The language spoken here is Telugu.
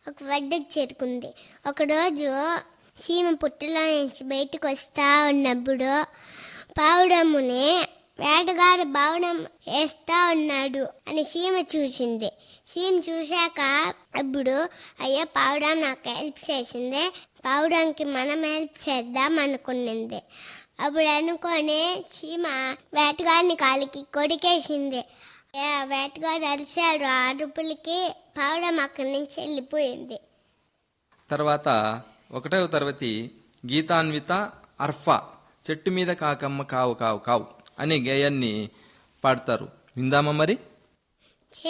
ఒక వడ్డకు చేరుకుంది ఒకరోజు సీమ పుట్టలో నుంచి బయటకు వస్తా ఉన్నప్పుడు పావుడమ్ముని వేటగాడు బావడం వేస్తా ఉన్నాడు అని సీమ చూసింది సీమ చూశాక అప్పుడు అయ్యో పావుడం నాకు హెల్ప్ చేసింది పావుడంకి మనం హెల్ప్ చేద్దాం అనుకునింది అప్పుడు అనుకొని చీమ వేటగాడిని కాలికి కొడికేసింది ఏ, ఆ వేటగాడు అరిచాడు ఆ అరుపులకి పావుడం అక్కడి నుంచి వెళ్ళిపోయింది తర్వాత ఒకటవ తరగతి గీతాన్విత అర్ఫా చెట్టు మీద కాకమ్మ కావు కావు కావు అనే గేయాన్ని పాడతారు విందామా మరి